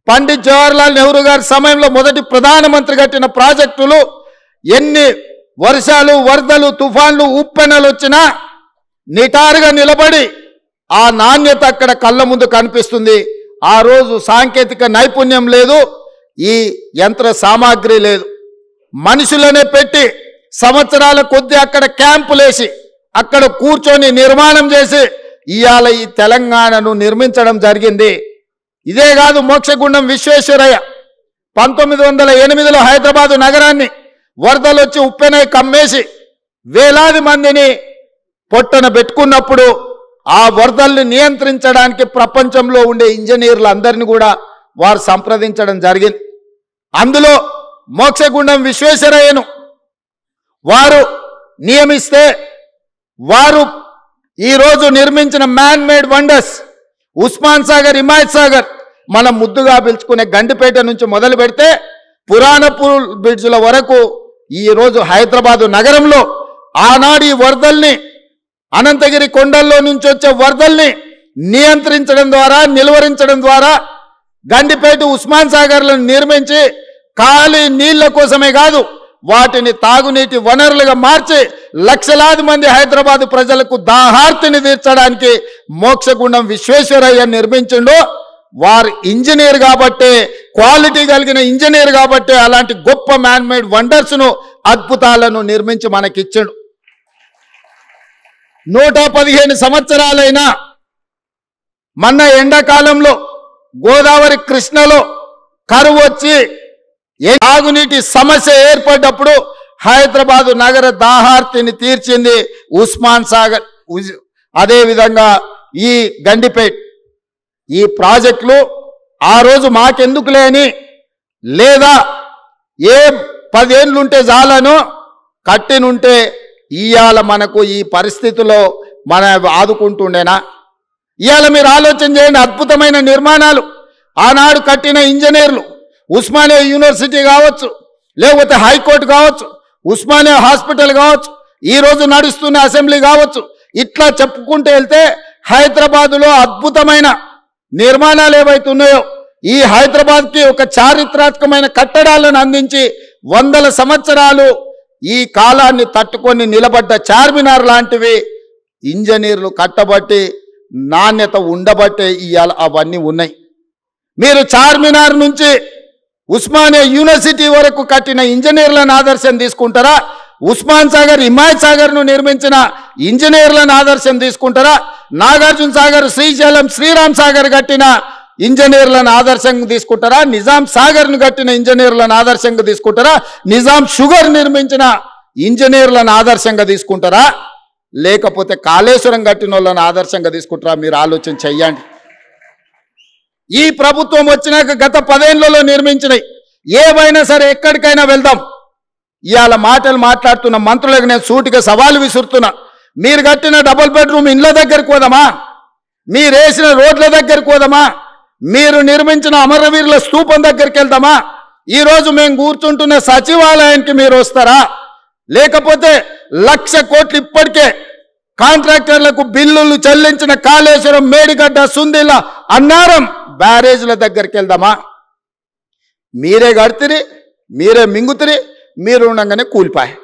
పండిత్ జవహర్లాల్ నెహ్రూ గారి సమయంలో మొదటి ప్రధానమంత్రి కట్టిన ప్రాజెక్టులు ఎన్ని వర్షాలు వరదలు తుఫాన్లు ఉప్పెనలు వచ్చినా నిటారుగా నిలబడి ఆ నాణ్యత అక్కడ కళ్ళ ముందు కనిపిస్తుంది ఆ రోజు సాంకేతిక నైపుణ్యం లేదు ఈ యంత్ర సామాగ్రి లేదు మనుషులనే పెట్టి సంవత్సరాల కొద్దీ అక్కడ క్యాంపులేసి అక్కడ కూర్చొని నిర్మాణం చేసి ఇవాళ ఈ తెలంగాణను నిర్మించడం జరిగింది ఇదే కాదు మోక్షగుండం విశ్వేశ్వరయ్య పంతొమ్మిది వందల ఎనిమిదిలో హైదరాబాదు నగరాన్ని వరదలు వచ్చి ఉప్పెనై కమ్మేసి వేలాది మందిని పొట్టన పెట్టుకున్నప్పుడు ఆ వరదల్ని నియంత్రించడానికి ప్రపంచంలో ఉండే ఇంజనీర్లు అందరిని కూడా వారు సంప్రదించడం జరిగింది అందులో మోక్షగుండం విశ్వేశ్వరయ్యను వారు నియమిస్తే వారు ఈరోజు నిర్మించిన man made wonders Osman Sagar Himayat Sagar మనం ముద్దుగా పిలుచుకునే గండిపేట నుంచి మొదలు పెడితే పురాణపూర్ బ్రిడ్జ్ల వరకు ఈ రోజు హైదరాబాదు నగరంలో ఆనాడు ఈ వరదల్ని అనంతగిరి కొండల్లో నుంచి వచ్చే వరదల్ని నియంత్రించడం ద్వారా నిలువరించడం ద్వారా గండిపేట ఉస్మాన్ సాగర్లను నిర్మించి ఖాళీ నీళ్ల కోసమే కాదు వాటిని తాగునీటి వనరులుగా మార్చి లక్షలాది మంది హైదరాబాద్ ప్రజలకు దాహార్తిని తీర్చడానికి మోక్షగుండం విశ్వేశ్వరయ్య నిర్మించిండు వారు ఇంజనీర్ కాబట్టే క్వాలిటీ కలిగిన ఇంజనీర్ కాబట్టే అలాంటి గొప్ప మ్యాన్ మేడ్ వండర్స్ ను అద్భుతాలను నిర్మించి మనకిచ్చాడు నూట పదిహేను సంవత్సరాలైనా మొన్న ఎండాకాలంలో గోదావరి కృష్ణలో కరువు వచ్చి ఏ తాగునీటి సమస్య ఏర్పడ్డప్పుడు హైదరాబాదు నగర దాహార్తిని తీర్చింది ఉస్మాన్ సాగర్ ఉజ్- అదేవిధంగా ఈ గండిపేట్ ఈ ప్రాజెక్టులు ఆ రోజు మాకెందుకు లేని లేదా ఏ పదేళ్ళుంటే చాలను కట్టినుంటే ఇవాళ మనకు ఈ పరిస్థితిలో మన ఆదుకుంటుండేనా ఇవాళ మీరు ఆలోచన చేయండి అద్భుతమైన నిర్మాణాలు ఆనాడు కట్టిన ఇంజనీర్లు ఉస్మానియా యూనివర్సిటీ కావచ్చు లేకపోతే హైకోర్టు కావచ్చు ఉస్మానియా హాస్పిటల్ కావచ్చు ఈ రోజు నడుస్తున్న అసెంబ్లీ కావచ్చు ఇట్లా చెప్పుకుంటూ వెళ్తే హైదరాబాదులో అద్భుతమైన నిర్మాణాలు ఏవైతే ఉన్నాయో ఈ హైదరాబాద్కి ఒక చారిత్రాత్మకమైన కట్టడాలను అందించి వందల సంవత్సరాలు ఈ కాలాన్ని తట్టుకొని నిలబడ్డ చార్మినార్ లాంటివి ఇంజనీర్లు కట్టబట్టి నాణ్యత ఉండబట్టే ఇవాళ అవన్నీ ఉన్నాయి మీరు చార్మినార్ నుంచి ఉస్మానియా యూనివర్సిటీ వరకు కట్టిన ఇంజనీర్లను ఆదర్శం తీసుకుంటారా ఉస్మాన్ సాగర్ హిమాయత్ సాగర్ ను నిర్మించిన ఇంజనీర్లను ఆదర్శం తీసుకుంటారా నాగార్జున సాగర్ శ్రీశైలం శ్రీరామ్ సాగర్ కట్టిన ఇంజనీర్లను ఆదర్శంగా తీసుకుంటారా నిజాం సాగర్ ను కట్టిన ఇంజనీర్లను ఆదర్శంగా తీసుకుంటారా నిజాం షుగర్ నిర్మించిన ఇంజనీర్లను ఆదర్శంగా తీసుకుంటారా లేకపోతే కాళేశ్వరం కట్టిన వాళ్ళని ఆదర్శంగా తీసుకుంటారా మీరు ఆలోచన చెయ్యండి ఈ ప్రభుత్వం వచ్చినాక గత పదేళ్లలో నిర్మించినాయి ఏవైనా సరే ఎక్కడికైనా వెళ్దాం ఇవాళ మాటలు మాట్లాడుతున్న మంత్రులకు నేను సూటిగా సవాలు విసురుతున్నా మీరు కట్టిన డబుల్ బెడ్రూమ్ ఇండ్ల దగ్గరికి పోదామా మీరు వేసిన రోడ్ల దగ్గరికి పోదామా మీరు నిర్మించిన అమరవీరుల స్తూపం దగ్గరికి వెళ్దామా ఈరోజు మేము కూర్చుంటున్న సచివాలయానికి మీరు వస్తారా లేకపోతే లక్ష కోట్లు ఇప్పటికే కాంట్రాక్టర్లకు బిల్లులు చెల్లించిన కాళేశ్వరం మేడిగడ్డ సుందిల అన్నారం బ్యారేజ్ల దగ్గరికి వెళ్దామా మీరే కడితిరి మీరే మింగుతిరి మీరు ఉండగానే కూలిపాయి